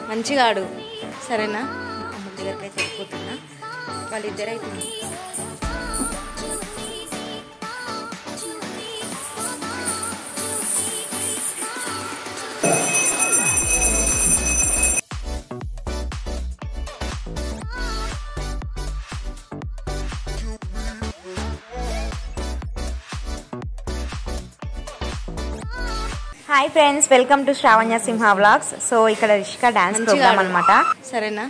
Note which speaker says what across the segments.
Speaker 1: మంచిగా ఆడు సరేనా అమ్ముల దగ్గరికి అయితే వెళ్ళిపోతున్నా వాళ్ళిద్దరు అయితే
Speaker 2: hi friends welcome to Sravanya Simha vlogs so ఇక్కడ రిషిక డాన్స్
Speaker 1: మంచిగా
Speaker 2: ప్రోగ్రామ్
Speaker 1: ఆడు.
Speaker 2: అనమాట
Speaker 1: సరేనా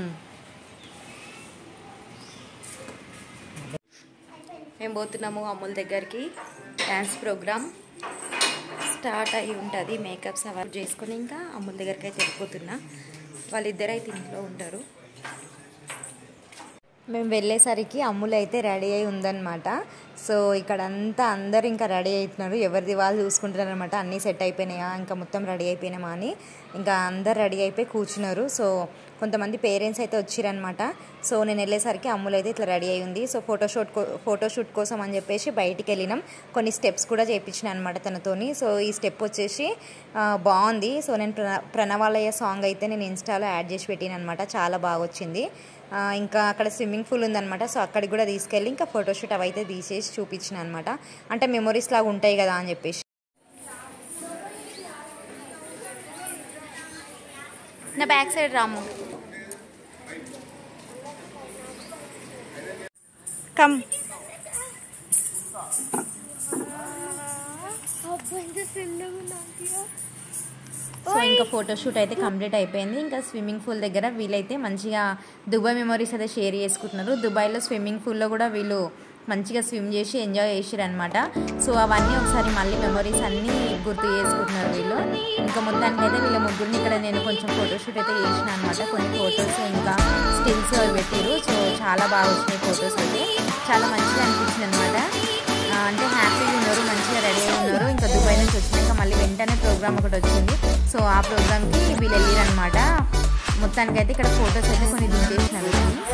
Speaker 1: మేము పోతున్నాము అమ్ముల దగ్గరికి డ్యాన్స్ ప్రోగ్రామ్ స్టార్ట్ అయి ఉంటుంది మేకప్స్ అవన్నీ చేసుకొని ఇంకా అమ్ముల దగ్గరికి అయితే వెళ్ళిపోతున్నా వాళ్ళిద్దరు అయితే ఇంట్లో ఉంటారు
Speaker 2: మేము వెళ్ళేసరికి అమ్ములు అయితే రెడీ అయి ఉందన్నమాట సో ఇక్కడ అంతా అందరు ఇంకా రెడీ అవుతున్నారు ఎవరిది వాళ్ళు చూసుకుంటున్నారు అనమాట అన్నీ సెట్ అయిపోయినాయా ఇంకా మొత్తం రెడీ అయిపోయినామా అని ఇంకా అందరు రెడీ అయిపోయి కూర్చున్నారు సో కొంతమంది పేరెంట్స్ అయితే వచ్చిరనమాట సో నేను వెళ్ళేసరికి అమ్ములు అయితే ఇట్లా రెడీ అయి ఉంది సో ఫోటోషూట్ ఫోటోషూట్ కోసం అని చెప్పేసి బయటికి వెళ్ళినాం కొన్ని స్టెప్స్ కూడా చేయించిన అనమాట తనతోని సో ఈ స్టెప్ వచ్చేసి ఆ, బాగుంది సో నేను ప్ర ప్రణవాలయ సాంగ్ అయితే నేను ఇన్స్టాలో యాడ్ చేసి పెట్టిన అనమాట చాలా బాగా వచ్చింది ఆ, ఇంకా అక్కడ స్విమ్మింగ్ పూల్ ఉందన్నమాట సో అక్కడికి కూడా తీసుకెళ్ళి ఇంకా ఫోటోషూట్ అవి అయితే తీసేసి చూపించిన అనమాట అంటే మెమొరీస్ లాగా ఉంటాయి కదా అని చెప్పేసి
Speaker 1: నా back side Ramu
Speaker 2: come so ఇంకా ఫోటోషూట్ అయితే కంప్లీట్ అయిపోయింది ఇంకా స్విమ్మింగ్ పూల్ దగ్గర వీళ్ళైతే మంచిగా దుబాయ్ మెమరీస్ అయితే షేర్ చేసుకుంటున్నారు దుబాయ్లో స్విమ్మింగ్ పూల్లో కూడా వీళ్ళు మంచిగా స్విమ్ చేసి ఎంజాయ్ చేసిరు అనమాట సో అవన్నీ ఒకసారి మళ్ళీ మెమరీస్ అన్నీ గుర్తు చేసుకుంటున్నారు వీళ్ళు ఇంకా మొత్తానికి అయితే వీళ్ళ ముగ్గురిని ఇక్కడ నేను కొంచెం ఫోటోషూట్ అయితే చేసిన అనమాట కొన్ని ఫొటోస్ ఇంకా స్టిల్స్ అవి పెట్టారు సో చాలా బాగా వచ్చినాయి ఫొటోస్ అయితే చాలా మంచిగా అనిపించింది అనమాట ఆ, అంటే హ్యాపీగా ఉన్నారు మంచిగా రెడీ అయి ఉన్నారు ఇంకా దుబాయ్ నుంచి వచ్చినాక మళ్ళీ వెంటనే ప్రోగ్రామ్ ఒకటి వచ్చింది సో ఆ ప్రోగ్రామ్కి వీళ్ళు వెళ్ళారు అనమాట మొత్తానికైతే ఇక్కడ ఫొటోస్ అయితే కొన్ని దించేసినారు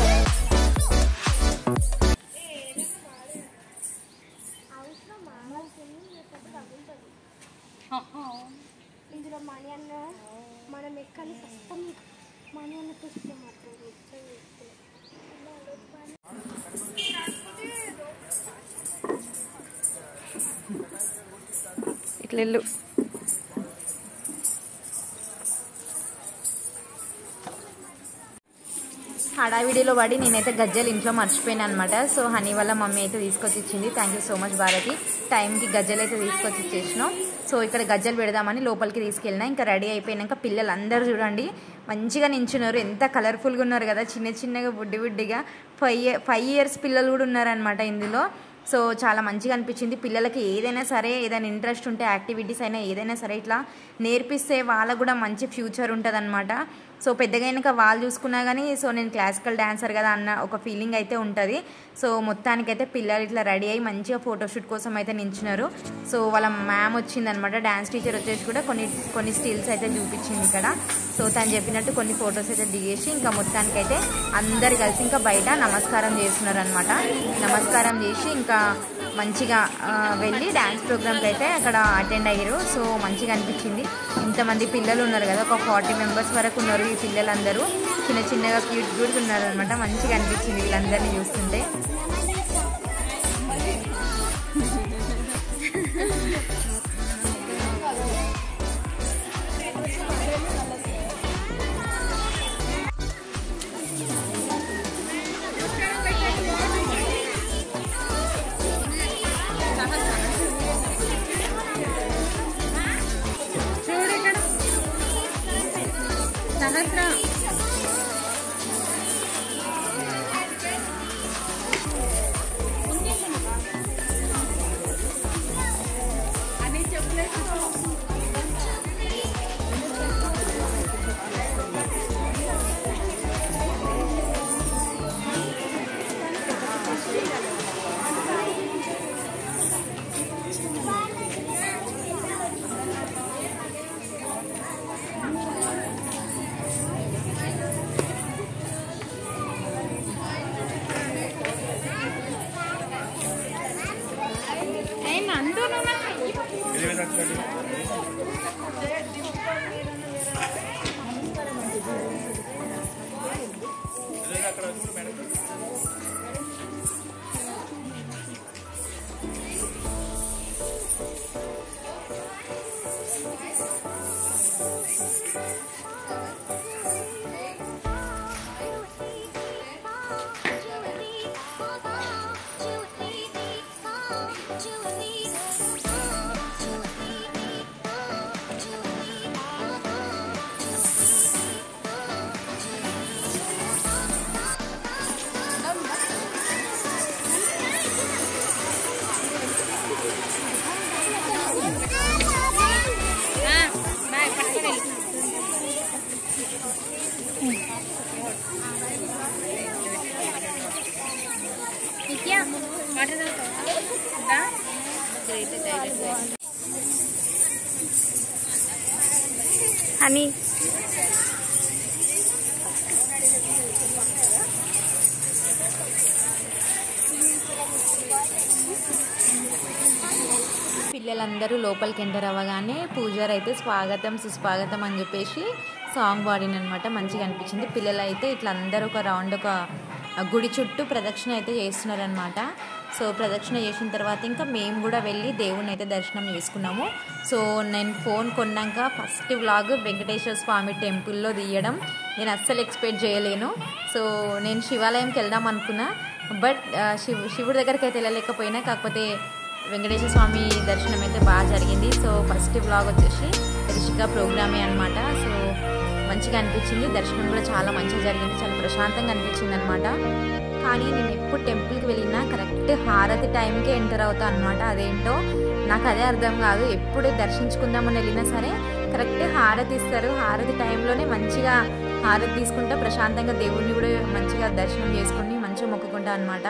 Speaker 3: ఇందులో మణి అన్న మనం ఎక్కాలి కష్టం మణి అన్న చూస్తే మాత్రం
Speaker 1: ఇట్లా వెళ్ళు
Speaker 2: హడావిడిలో పడి నేనైతే గజ్జలు ఇంట్లో మర్చిపోయాను అనమాట సో హనీ వల్ల మమ్మీ అయితే తీసుకొచ్చి ఇచ్చింది thank you so much Bharathi టైంకి గజ్జలు అయితే తీసుకొచ్చి ఇచ్చేసినాం సో ఇక్కడ గజ్జలు పెడదామని లోపలికి తీసుకెళ్ళినా ఇంకా రెడీ అయిపోయినాక పిల్లలు అందరూ చూడండి మంచిగా నించున్నారు ఎంత కలర్ఫుల్గా ఉన్నారు కదా చిన్న చిన్నగా బుడ్డి బుడ్డిగా ఫైవ్ ఫైవ్ ఇయర్స్ పిల్లలు కూడా ఉన్నారనమాట ఇందులో సో చాలా మంచిగా అనిపించింది పిల్లలకి ఏదైనా సరే ఏదైనా ఇంట్రెస్ట్ ఉంటే యాక్టివిటీస్ అయినా ఏదైనా సరే ఇట్లా నేర్పిస్తే వాళ్ళకు కూడా మంచి ఫ్యూచర్ ఉంటుంది సో పెద్దగా అయినాక వాళ్ళు చూసుకున్నా కానీ సో నేను క్లాసికల్ డాన్సర్ కదా అన్న ఒక ఫీలింగ్ అయితే ఉంటుంది సో మొత్తానికైతే పిల్లలు ఇట్లా రెడీ అయ్యి మంచిగా ఫోటోషూట్ కోసం అయితే నించున్నారు సో వాళ్ళ మ్యామ్ వచ్చిందనమాట డాన్స్ టీచర్ వచ్చేసి కూడా కొన్ని కొన్ని స్టిల్స్ అయితే చూపించింది ఇక్కడ సో తను చెప్పినట్టు కొన్ని ఫొటోస్ అయితే దిగేసి ఇంకా మొత్తానికైతే అందరు కలిసి ఇంకా బయట నమస్కారం చేస్తున్నారు అనమాట నమస్కారం చేసి ఇంకా మంచిగా ఆ, వెళ్ళి డ్యాన్స్ ప్రోగ్రామ్కి అయితే అక్కడ అటెండ్ అయ్యారు సో మంచిగా అనిపించింది ఇంతమంది పిల్లలు ఉన్నారు కదా ఒక ఫార్టీ మెంబర్స్ వరకు ఉన్నారు ఈ పిల్లలందరూ చిన్న చిన్నగా క్యూట్ క్యూట్ ఉన్నారు అనమాట మంచిగా అనిపించింది వీళ్ళందరినీ చూస్తుంటే
Speaker 1: అని
Speaker 2: పిల్లలందరూ లోపలికి ఎంటర్ అవ్వగానే పూజారి అయితే స్వాగతం సుస్వాగతం అని చెప్పేసి సాంగ్ పాడినమాట మంచిగా అనిపించింది పిల్లలు అయితే ఇట్లా అందరూ ఒక రౌండ్ ఒక గుడి చుట్టూ ప్రదక్షిణ అయితే చేస్తున్నారనమాట సో ప్రదక్షిణ చేసిన తర్వాత ఇంకా మేము కూడా వెళ్ళి దేవుణ్ణి అయితే దర్శనం చేసుకున్నాము సో నేను ఫోన్ కొన్నాక ఫస్ట్ వ్లాగ్ వెంకటేశ్వర స్వామి టెంపుల్లో తీయడం నేను అస్సలు ఎక్స్పెక్ట్ చేయలేను సో నేను శివాలయంకి వెళ్దాం అనుకున్నా బట్ శివ శివుడి దగ్గరికి అయితే వెళ్ళలేకపోయినా కాకపోతే వెంకటేశ్వర స్వామి దర్శనం అయితే బాగా జరిగింది సో ఫస్ట్ వ్లాగ్ వచ్చేసి రిషిక ప్రోగ్రామే అనమాట సో మంచిగా అనిపించింది దర్శనం కూడా చాలా మంచిగా జరిగింది చాలా ప్రశాంతంగా అనిపించింది అనమాట కానీ నేను ఎప్పుడు టెంపుల్కి వెళ్ళినా కరెక్ట్ హారతి టైంకే ఎంటర్ అవుతా అనమాట అదేంటో నాకు అదే అర్థం కాదు ఎప్పుడు దర్శించుకుందామని వెళ్ళినా సరే కరెక్ట్ హారతి ఇస్తారు హారతి టైంలోనే మంచిగా హారతి తీసుకుంటా ప్రశాంతంగా దేవుణ్ణి కూడా మంచిగా దర్శనం చేసుకుని మంచిగా మొక్కుకుంటా అనమాట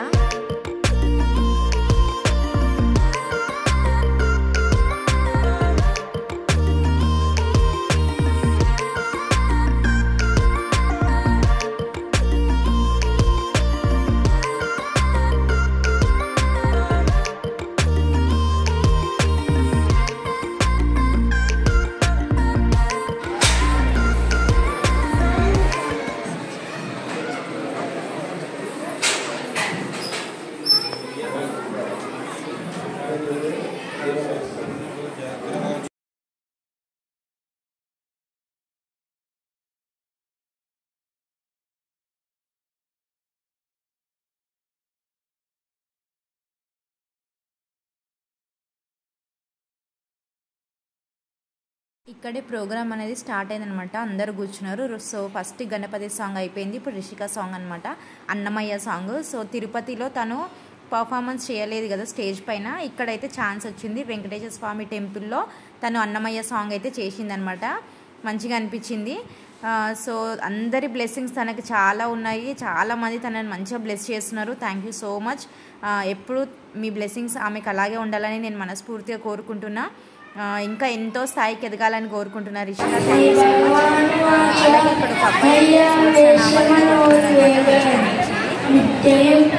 Speaker 2: ఇక్కడే ప్రోగ్రామ్ అనేది స్టార్ట్ అయిందనమాట అందరూ కూర్చున్నారు సో ఫస్ట్ గణపతి సాంగ్ అయిపోయింది ఇప్పుడు రిషిక సాంగ్ అనమాట అన్నమయ్య సాంగ్ సో తిరుపతిలో తను పర్ఫార్మెన్స్ చేయలేదు కదా స్టేజ్ పైన ఇక్కడైతే ఛాన్స్ వచ్చింది వెంకటేశ్వర స్వామి టెంపుల్లో తను అన్నమయ్య సాంగ్ అయితే చేసిందనమాట మంచిగా అనిపించింది ఆ, సో అందరి బ్లెస్సింగ్స్ తనకి చాలా ఉన్నాయి చాలా మంది తనని మంచిగా బ్లెస్ చేస్తున్నారు థ్యాంక్ యూ సో మచ్ ఎప్పుడు మీ బ్లెస్సింగ్స్ ఆమెకు అలాగే ఉండాలని నేను మనస్ఫూర్తిగా కోరుకుంటున్నా ఆ, ఇంకా ఎంతో స్థాయికి ఎదగాలని కోరుకుంటున్నా Rishika thank you so much ఆ, అలాగే ఇక్కడ ఒక అబ్బాయి సహస్రనామాలు చదువుతున్నాడన్నమాట, మంచిగా అనిపించింది.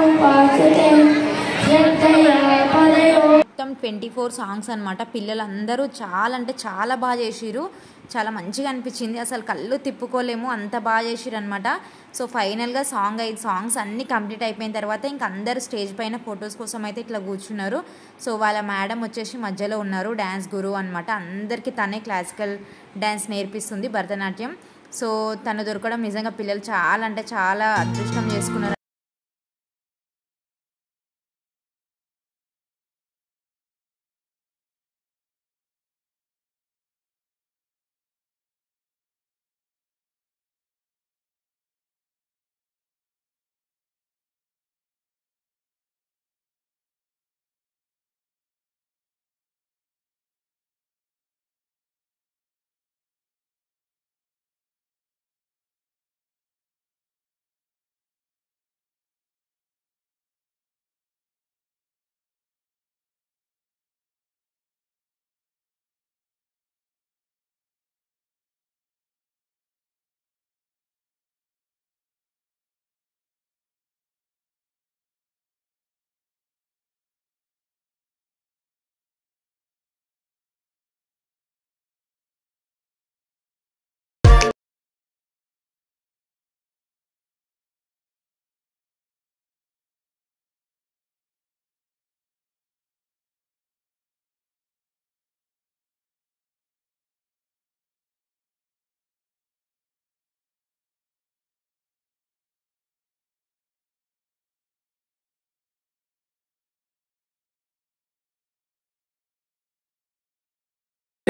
Speaker 2: మొత్తం ట్వంటీ ఫోర్ సాంగ్స్ అనమాట పిల్లలందరూ చాలా అంటే చాలా బాగా చేసిరు చాలా మంచిగా అనిపించింది అసలు కళ్ళు తిప్పుకోలేము అంత బాగా చేసిరు అనమాట సో ఫైనల్గా సాంగ్ ఐదు సాంగ్స్ అన్నీ కంప్లీట్ అయిపోయిన తర్వాత ఇంక అందరు స్టేజ్ పైన ఫొటోస్ కోసం అయితే ఇట్లా కూర్చున్నారు సో వాళ్ళ మేడం వచ్చేసి మధ్యలో ఉన్నారు డ్యాన్స్ గురువు అనమాట అందరికీ తనే క్లాసికల్ డ్యాన్స్ నేర్పిస్తుంది భరతనాట్యం సో తను దొరకడం నిజంగా పిల్లలు చాలా అంటే చాలా అదృష్టం చేసుకున్నారు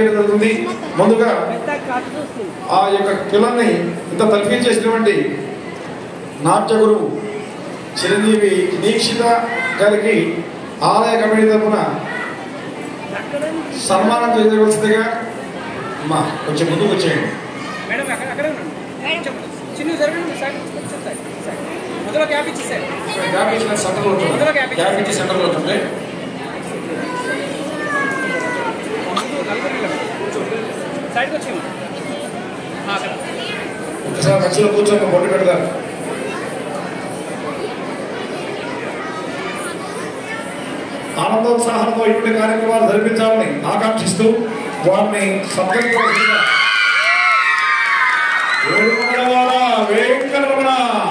Speaker 4: జరుగుతుంది ముందుగా ఆ యొక్క పిల్లల్ని ఇంత తలపించేసినటువంటి నాట్య గురువు చిరంజీవి దీక్షిత గారికి ఆలయ కమిటీ తరఫున సన్మానం చేయవలసిందిగా అమ్మా కొంచెం ముందుకు వచ్చేయండి
Speaker 5: మేడం అక్కడ అక్కడే ఉన్నాను చిన్న జరగండి సార్ కొంచెం సార్ సార్ మొదలు క్యాప్ ఇచ్చేసారు
Speaker 4: గ్యాప్ ఇచ్చిన సెంటర్లో ఉంటుంది
Speaker 5: అందులో గ్యాప్ ఇచ్చి-
Speaker 4: గ్యాప్ ఇచ్చి సెంటర్లో ఉంటుంది
Speaker 5: సైడ్కి వచ్చేయమా అక్కడ
Speaker 4: ఒకసారి మధ్యలో కూర్చొని బొట్టు పెడతారు ఆనందోత్సాహంతో ఇటువంటి కార్యక్రమాలు జరిపించాలని ఆకాంక్షిస్తూ వారిని సత్కరించవలసిందిగా వేడుకొండలవాడ, వేంకటరమణ,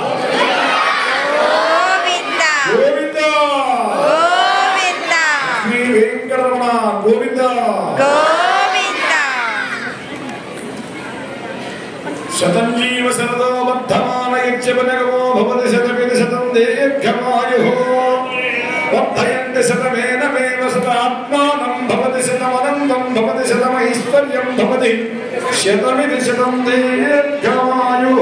Speaker 1: గోవింద
Speaker 4: గోవింద
Speaker 1: గోవింద
Speaker 4: శ్రీ వెంకటరమణ గోవింద
Speaker 1: గోవింద
Speaker 4: శతం జీవ శరదో వర్ధమాన యజ్ఞపనగమో భవతి శతమితి శతం దీర్ఘమాయు వర్ధయంతి శతమేనమేవ శతాత్మానం భవతి శతమనందం భవతి శతమైశ్వర్యం భవతి శతమితి శతం దీర్ఘమాయు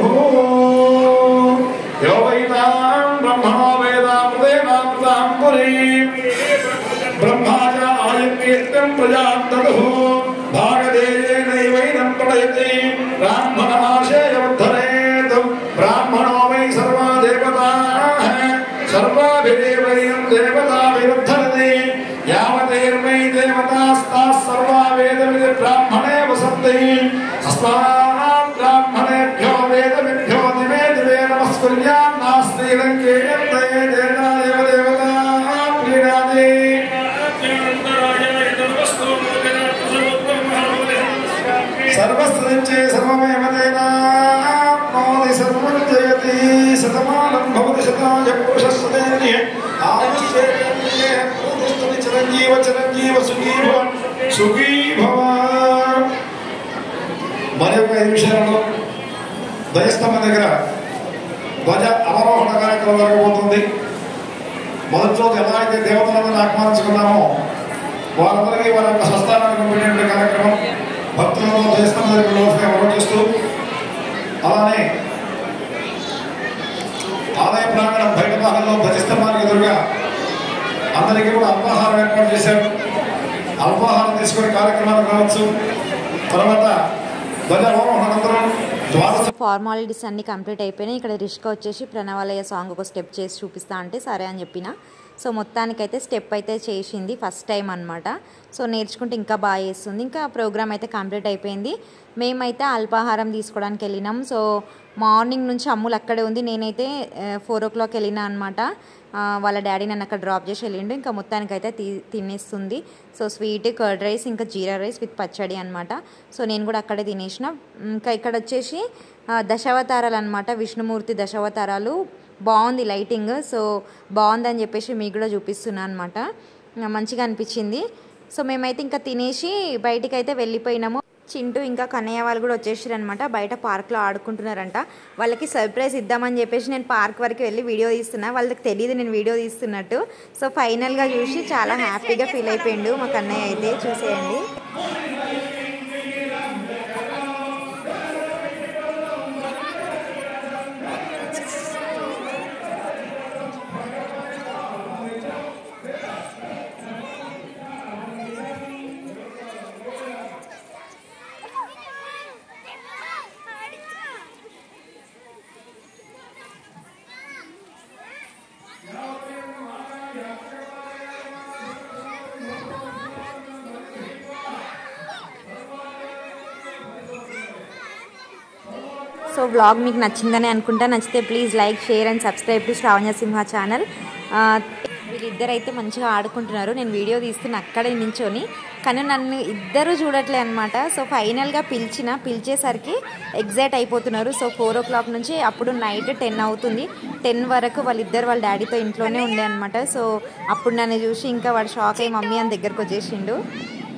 Speaker 4: యో వైతాం బ్రహ్మా వేదామృతేనామృతాం పురీం బ్రహ్మాజ ఆయత్యం ప్రజాం దదుః భాగదేయేనైవైనం ప్రళయతి బ్రాహ్మణమాశేయముద్ధరేత్ బ్రాహ్మణో వై సర్వా దేవతాః సర్వాభిదేవైనం దేవతాభిరుద్ధరతి యావతైర్మై దేవతాస్తాः సర్వా వేదమిది బ్రాహ్మణే వసంతి అస్మాన్ బ్రాహ్మణేభ్యో వేదమిభ్యో దివే దివే నమస్కుర్యాం నాస్తి లంకేయంతే దేవాయ దేవతా ప్రీణాది సర్వస్త్రించే సర్వమేవ తేనాప్నోతి సర్వం జయతి శతమానం భవతి శతాయ పురుషస్వదేని ఆయుష్యేంద్రియే పూర్తిస్తుని చిరంజీవ చిరంజీవ సుఖీ భవ సుఖీ భవ మరి ఒక ఐదు నిమిషాలలో ధ్వజస్తంభం దగ్గర ధ్వజ అవరోహణ కార్యక్రమం జరగబోతుంది మొదటి రోజు ఎలా అయితే దేవతలందరినీ ఆహ్వానించుకున్నామో వారందరికీ వారి యొక్క స్వస్థానానికి పంపిణీ కార్యక్రమం భక్తులతో ధ్వజస్తంభం దగ్గర వెళ్ళవలసిన మనవి చేస్తూ అలానే ఆలయ ప్రాంగణం బయట భాగంలో ధ్వజస్తంభానికి ఎదురుగా అందరికీ కూడా అల్పాహారం ఏర్పాటు చేశారు అల్పాహారం తీసుకునే కార్యక్రమాలు కావచ్చు తర్వాత ధ్వజారోహణ అనంతరం ద్వాదశ
Speaker 1: ఫార్మాలిటీస్ అన్నీ కంప్లీట్ అయిపోయినాయి ఇక్కడ రిష్క వచ్చేసి ప్రణవాలయ సాంగ్ ఒక స్టెప్ చేసి చూపిస్తా అంటే సరే అని చెప్పిన సో మొత్తానికైతే స్టెప్ అయితే చేసింది ఫస్ట్ టైం అనమాట సో నేర్చుకుంటే ఇంకా బాగా చేస్తుంది ఇంకా ప్రోగ్రామ్ అయితే కంప్లీట్ అయిపోయింది మేమైతే అల్పాహారం తీసుకోవడానికి వెళ్ళినాం సో మార్నింగ్ నుంచి అమ్ములు అక్కడే ఉంది నేనైతే ఫోర్ ఓ క్లాక్ వెళ్ళినా అనమాట వాళ్ళ డాడీ నన్ను అక్కడ డ్రాప్ చేసి వెళ్ళిండు ఇంకా మొత్తానికైతే తి తినేస్తుంది సో స్వీట్ కర్డ్ రైస్ ఇంకా జీరా రైస్ విత్ పచ్చడి అనమాట సో నేను కూడా అక్కడే తినేసిన ఇంకా ఇక్కడ వచ్చేసి ఆ, దశావతారాలు అనమాట విష్ణుమూర్తి దశావతారాలు బాగుంది లైటింగ్ సో బాగుందని చెప్పేసి మీకు కూడా చూపిస్తున్నాను అనమాట మంచిగా అనిపించింది సో మేమైతే ఇంకా తినేసి బయటికి అయితే వెళ్ళిపోయినాము చింటూ ఇంకా కన్నయ్య వాళ్ళు కూడా వచ్చేసారు అనమాట బయట పార్క్లో ఆడుకుంటున్నారంట వాళ్ళకి సర్ప్రైజ్ ఇద్దామని చెప్పేసి నేను పార్క్ వరకు వెళ్ళి వీడియో తీస్తున్నా వాళ్ళకి తెలియదు నేను వీడియో తీస్తున్నట్టు సో ఫైనల్గా చూసి చాలా హ్యాపీగా ఫీల్ అయిపోయిండు మా కన్నయ్య అయితే చూసేయండి సో వ్లాగ్ మీకు నచ్చిందని అనుకుంటా నచ్చితే please like share and subscribe to Sravana Simha channel వీళ్ళిద్దరైతే మంచిగా ఆడుకుంటున్నారు నేను వీడియో తీస్తున్న అక్కడే నించొని కానీ నన్ను ఇద్దరు చూడట్లే అనమాట సో ఫైనల్గా పిలిచిన పిలిచేసరికి ఎగ్జైట్ అయిపోతున్నారు సో ఫోర్ ఓ క్లాక్ నుంచి అప్పుడు నైట్ టెన్ అవుతుంది టెన్ వరకు వాళ్ళిద్దరు వాళ్ళ డాడీతో ఇంట్లోనే ఉండే అనమాట సో అప్పుడు నన్ను చూసి ఇంకా వాడు షాక్ అయ్యి మమ్మీ అని దగ్గరకు వచ్చేసిండు